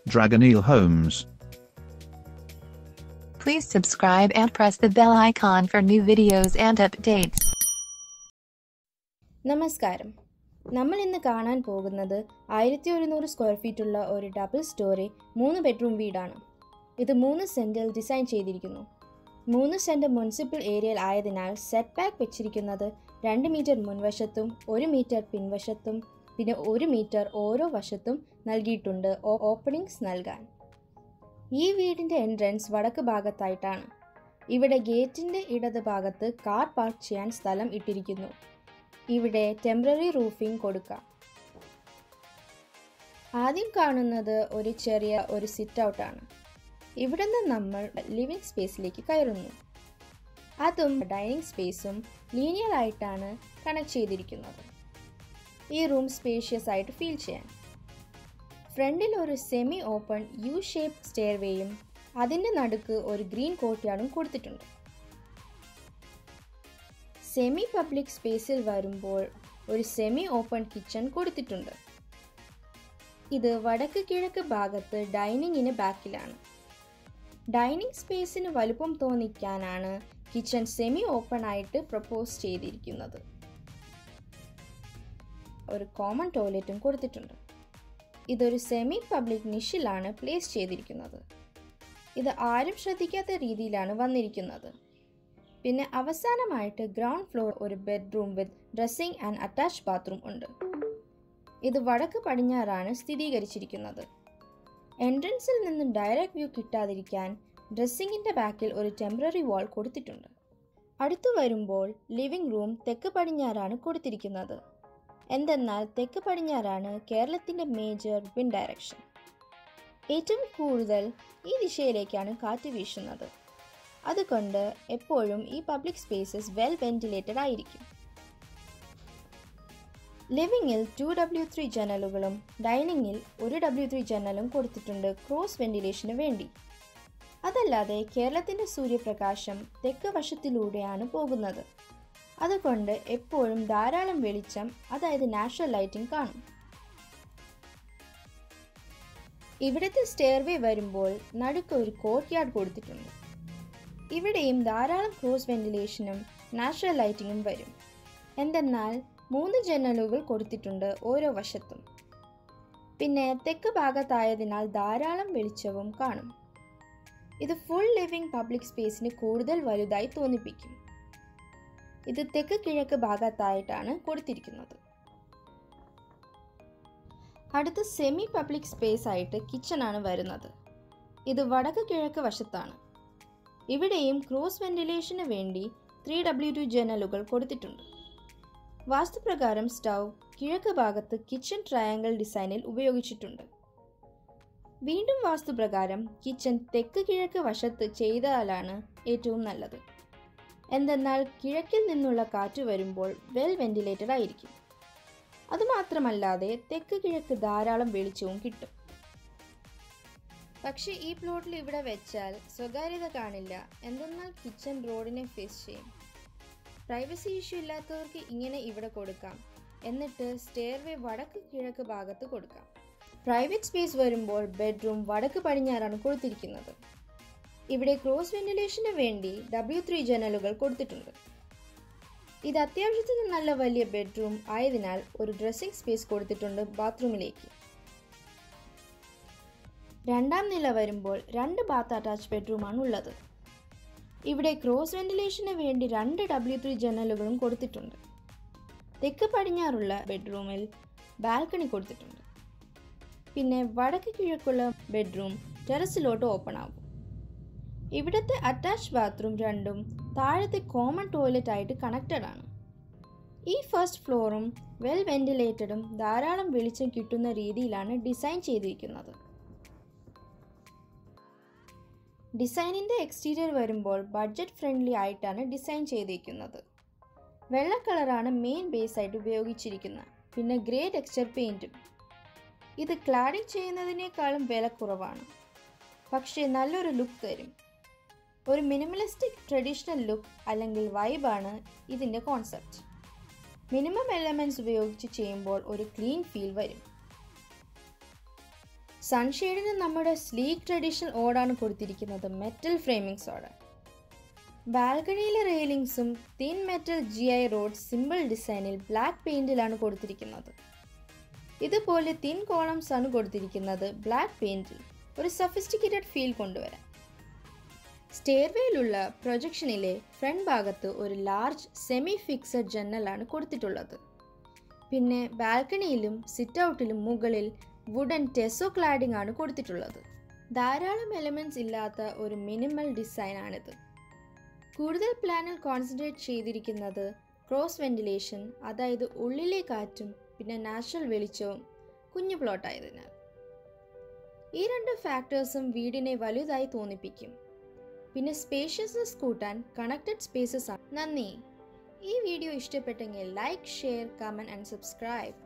Dragoneel Homes. Please subscribe and press the bell icon for new videos and updates. നമസ്കാരം നമ്മൾ ഇന്ന് കാണാൻ പോകുന്നത് ആയിരത്തി ഒരുന്നൂറ് സ്ക്വയർ ഫീറ്റുള്ള ഒരു ഡബിൾ സ്റ്റോറി മൂന്ന് ബെഡ്റൂം വീടാണ് ഇത് മൂന്ന് സെൻറ്റിൽ ഡിസൈൻ ചെയ്തിരിക്കുന്നു മൂന്ന് സെൻറ്റ് മുനിസിപ്പൽ ഏരിയയിൽ ആയതിനാൽ സെറ്റ് ബാക്ക് വെച്ചിരിക്കുന്നത് രണ്ട് മീറ്റർ മുൻവശത്തും ഒരു മീറ്റർ പിൻവശത്തും പിന്നെ ഒരു മീറ്റർ ഓരോ വശത്തും നൽകിയിട്ടുണ്ട് ഓ- ഓപ്പണിങ്സ് നൽകാൻ ഈ വീടിൻ്റെ എൻട്രൻസ് വടക്ക് ഭാഗത്തായിട്ടാണ് ഇവിടെ ഗേറ്റിൻ്റെ ഇടത് ഭാഗത്ത് കാർ പാർക്ക് ചെയ്യാൻ സ്ഥലം ഇട്ടിരിക്കുന്നു ഇവിടെ ടെമ്പററി റൂഫിംഗ് കൊടുക്കാം ആദ്യം കാണുന്നത് ഒരു ചെറിയ ഒരു സിറ്റ് ഔട്ടാണ് ഇവിടെ നിന്ന് നമ്മൾ ലിവിംഗ് സ്പേസിലേക്ക് കയറുന്നു അതും ഡൈനിങ് സ്പേസും ലീനിയർ ആയിട്ടാണ് കണക്ട് ചെയ്തിരിക്കുന്നത് ഈ റൂം സ്പേഷ്യസ് ആയിട്ട് ഫീൽ ചെയ്യാൻ ഫ്രണ്ടിൽ ഒരു സെമി ഓപ്പൺ യു ഷേപ്പ് സ്റ്റെയർവേയും അതിൻ്റെ നടുക്ക് ഒരു ഗ്രീൻ കോർട്ട്യാർഡും കൊടുത്തിട്ടുണ്ട് സെമി പബ്ലിക് സ്പേസിൽ വരുമ്പോൾ ഒരു സെമി ഓപ്പൺ കിച്ചൺ കൊടുത്തിട്ടുണ്ട് ഇത് വടക്ക് കിഴക്ക് ഭാഗത്ത് ഡൈനിങ്ങിന് ബാക്കിലാണ് ഡൈനിങ് സ്പേസിന് വലുപ്പം തോന്നിക്കാനാണ് കിച്ചൺ സെമി ഓപ്പൺ ആയിട്ട് പ്രപ്പോസ് ചെയ്തിരിക്കുന്നത് ഒരു കോമൺ ടോയ്ലറ്റും കൊടുത്തിട്ടുണ്ട് ഇതൊരു സെമി പബ്ലിക് നിഷിലാണ് പ്ലേസ് ചെയ്തിരിക്കുന്നത് ഇത് ആരും ശ്രദ്ധിക്കാത്ത രീതിയിലാണ് വന്നിരിക്കുന്നത് പിന്നെ അവസാനമായിട്ട് ഗ്രൗണ്ട് ഫ്ലോർ ഒരു bedroom with dressing and attach bathroom ഉണ്ട് ഇത് വടക്ക് പടിഞ്ഞാറാണ് സ്ഥിരീകരിച്ചിരിക്കുന്നത് എൻട്രൻസിൽ നിന്ന് ഡയറക്റ്റ് വ്യൂ കിട്ടാതിരിക്കാൻ ഡ്രസ്സിങ്ങിൻ്റെ ബാക്കിൽ ഒരു ടെമ്പററി വാൾ കൊടുത്തിട്ടുണ്ട് അടുത്തു വരുമ്പോൾ ലിവിംഗ് റൂം തെക്ക് പടിഞ്ഞാറാണ് കൊടുത്തിരിക്കുന്നത് എന്തെന്നാൽ തെക്ക് പടിഞ്ഞാറാണ് കേരളത്തിൻ്റെ മേജർ വിൻ ഡയറക്ഷൻ ഏറ്റവും കൂടുതൽ ഈ ദിശയിലേക്കാണ് കാറ്റ് വീശുന്നത് അതുകൊണ്ട് എപ്പോഴും ഈ പബ്ലിക് സ്പേസസ് വെൽ വെന്റിലേറ്റഡ് ആയിരിക്കും ലിവിങ്ങിൽ ടു ഡബ്ല്യു ത്രീ ജനലുകളും ഡൈനിങ്ങിൽ ഒരു ഡബ്ല്യു ത്രീ ജനലും കൊടുത്തിട്ടുണ്ട് ക്രോസ് വെന്റിലേഷന് വേണ്ടി അതല്ലാതെ കേരളത്തിൻ്റെ സൂര്യപ്രകാശം തെക്ക് വശത്തിലൂടെയാണ് പോകുന്നത് അതുകൊണ്ട് എപ്പോഴും ധാരാളം വെളിച്ചം അതായത് നാച്ചുറൽ ലൈറ്റിംഗ് കാണും ഇവിടുത്തെ സ്റ്റെയർവേ വരുമ്പോൾ നടുക്ക് ഒരു കോർട്ട്യാർഡ് കൊടുത്തിട്ടുണ്ട് ഇവിടെയും ധാരാളം ക്രോസ് വെന്റിലേഷനും നാച്ചുറൽ ലൈറ്റിങ്ങും വരും എന്തെന്നാൽ മൂന്ന് ജനലുകൾ കൊടുത്തിട്ടുണ്ട് ഓരോ വശത്തും പിന്നെ തെക്ക് ഭാഗത്തായതിനാൽ ധാരാളം വെളിച്ചവും കാണും ഇത് ഫുൾ ലിവിംഗ് പബ്ലിക് സ്പേസിന് കൂടുതൽ വലുതായി തോന്നിപ്പിക്കും ഇത് തെക്ക് കിഴക്ക് ഭാഗത്തായിട്ടാണ് കൊടുത്തിരിക്കുന്നത് അടുത്ത സെമി പബ്ലിക് സ്പേസ് ആയിട്ട് കിച്ചൺ ആണ് വരുന്നത് ഇത് വടക്ക് കിഴക്ക് വശത്താണ് ഇവിടെയും ക്രോസ് വെന്റിലേഷന് വേണ്ടി ത്രീ ഡബ്ല്യു ടു ജനലുകൾ കൊടുത്തിട്ടുണ്ട് വാസ്തുപ്രകാരം സ്റ്റൗ കിഴക്ക് ഭാഗത്ത് കിച്ചൺ ട്രയാങ്കിൾ ഡിസൈനിൽ ഉപയോഗിച്ചിട്ടുണ്ട് വീണ്ടും വാസ്തുപ്രകാരം കിച്ചൺ തെക്ക് കിഴക്ക് വശത്ത് ചെയ്താലാണ് ഏറ്റവും നല്ലത് എന്തെന്നാൽ കിഴക്കിൽ നിന്നുള്ള കാറ്റ് വരുമ്പോൾ വെൽ വെന്റിലേറ്റഡ് ആയിരിക്കും അതുമാത്രമല്ലാതെ തെക്ക് കിഴക്ക് ധാരാളം വെളിച്ചവും കിട്ടും പക്ഷേ ഈ പ്ലോട്ടിൽ ഇവിടെ വെച്ചാൽ സ്വകാര്യത കാണില്ല എന്തെന്നാൽ കിച്ചൺ റോഡിനെ ഫേസ് ചെയ്യും പ്രൈവസി ഇഷ്യൂ ഇല്ലാത്തവർക്ക് ഇങ്ങനെ ഇവിടെ കൊടുക്കാം എന്നിട്ട് സ്റ്റെയർവേ വടക്ക് കിഴക്ക് ഭാഗത്ത് കൊടുക്കാം പ്രൈവറ്റ് സ്പേസ് വരുമ്പോൾ ബെഡ്റൂം വടക്ക് പടിഞ്ഞാറാണ് കൊടുത്തിരിക്കുന്നത് ഇവിടെ ക്രോസ് വെന്റിലേഷന് വേണ്ടി ഡബ്ല്യു ത്രീ ജനലുകൾ കൊടുത്തിട്ടുണ്ട് ഇത് അത്യാവശ്യത്തിന് നല്ല വലിയ ബെഡ്റൂം ആയതിനാൽ ഒരു ഡ്രസ്സിംഗ് സ്പേസ് കൊടുത്തിട്ടുണ്ട് ബാത്റൂമിലേക്ക് രണ്ടാം നില വരുമ്പോൾ രണ്ട് ബാത്ത് അറ്റാച്ച് ബെഡ്റൂമാണ് ഉള്ളത് ഇവിടെ ക്രോസ് വെന്റിലേഷന് വേണ്ടി രണ്ട് ഡബ്ല്യു ത്രീ ജനലുകളും കൊടുത്തിട്ടുണ്ട് തെക്ക് പടിഞ്ഞാറുള്ള ബെഡ്റൂമിൽ ബാൽക്കണി കൊടുത്തിട്ടുണ്ട് പിന്നെ വടക്ക് കിഴക്കുള്ള ബെഡ്റൂം ടെറസിലോട്ട് ഓപ്പൺ ആകും ഇവിടുത്തെ അറ്റാച്ച് ബാത്റൂം രണ്ടും താഴത്തെ കോമൺ ടോയ്ലറ്റ് ആയിട്ട് കണക്റ്റഡ് ആണ് ഈ ഫസ്റ്റ് ഫ്ലോറും വെൽ വെന്റിലേറ്റഡും ധാരാളം വെളിച്ചം കിട്ടുന്ന രീതിയിലാണ് ഡിസൈൻ ചെയ്തിരിക്കുന്നത് ഡിസൈനിൻ്റെ എക്സ്റ്റീരിയർ വരുമ്പോൾ ബഡ്ജറ്റ് ഫ്രണ്ട്ലി ആയിട്ടാണ് ഡിസൈൻ ചെയ്തിരിക്കുന്നത് വെള്ള കളറാണ് മെയിൻ ബേസ് ആയിട്ട് ഉപയോഗിച്ചിരിക്കുന്നത് പിന്നെ ഗ്രേ ടെക്സ്ചർ പെയിൻറ്റും ഇത് ക്ലാഡിംഗ് ചെയ്യുന്നതിനേക്കാളും വില കുറവാണ് പക്ഷേ നല്ലൊരു ലുക്ക് തരും ഒരു മിനിമലിസ്റ്റിക് ട്രഡീഷണൽ ലുക്ക് അല്ലെങ്കിൽ വൈബാണ് ഇതിൻ്റെ കോൺസെപ്റ്റ് മിനിമം എലമെൻറ്റ്സ് ഉപയോഗിച്ച് ചെയ്യുമ്പോൾ ഒരു ക്ലീൻ ഫീൽ വരും സൺഷെയ്ഡിന് നമ്മുടെ സ്ലീക്ക് ട്രഡീഷണൽ ഓടാണ് കൊടുത്തിരിക്കുന്നത് മെറ്റൽ ഫ്രെയിമിങ്സോടെ ബാൽക്കണിയിലെ റെയിലിംഗ്സും thin metal G I rod simple ഡിസൈനിൽ ബ്ലാക്ക് പെയിന്റിലാണ് കൊടുത്തിരിക്കുന്നത് ഇതുപോലെ തിൻ കോളംസ് ആണ് കൊടുത്തിരിക്കുന്നത് ബ്ലാക്ക് പെയിന്റിൽ ഒരു സഫിസ്റ്റിക്കേറ്റഡ് ഫീൽ കൊണ്ടുവരാൻ സ്റ്റെയർവേയിലുള്ള പ്രൊജക്ഷനിലെ ഫ്രണ്ട് ഭാഗത്ത് ഒരു ലാർജ് സെമി ഫിക്സഡ് ജനലാണ് കൊടുത്തിട്ടുള്ളത് പിന്നെ ബാൽക്കണിയിലും സിറ്റ് ഔട്ടിലും മുകളിൽ വുഡൻ ടെസോ ക്ലാഡിംഗ് ആണ് കൊടുത്തിട്ടുള്ളത് ധാരാളം എലമെന്റ്സ് ഇല്ലാത്ത ഒരു മിനിമൽ ഡിസൈൻ ആണിത് കൂടുതൽ പ്ലാനിൽ കോൺസെൻട്രേറ്റ് ചെയ്തിരിക്കുന്നത് ക്രോസ് വെന്റിലേഷൻ അതായത് ഉള്ളിലെ കാറ്റും പിന്നെ നാച്ചുറൽ വെളിച്ചവും കുഞ്ഞു പ്ലോട്ടായതിനാൽ ഈ രണ്ട് ഫാക്ടേഴ്സും വീടിനെ വലുതായി തോന്നിപ്പിക്കും പിന്നെ സ്പേഷ്യസ്നെസ് കൂട്ടാൻ കണക്റ്റഡ് സ്പേസസ് ആണ് നന്ദി ഈ വീഡിയോ ഇഷ്ടപ്പെട്ടെങ്കിൽ like share comment and subscribe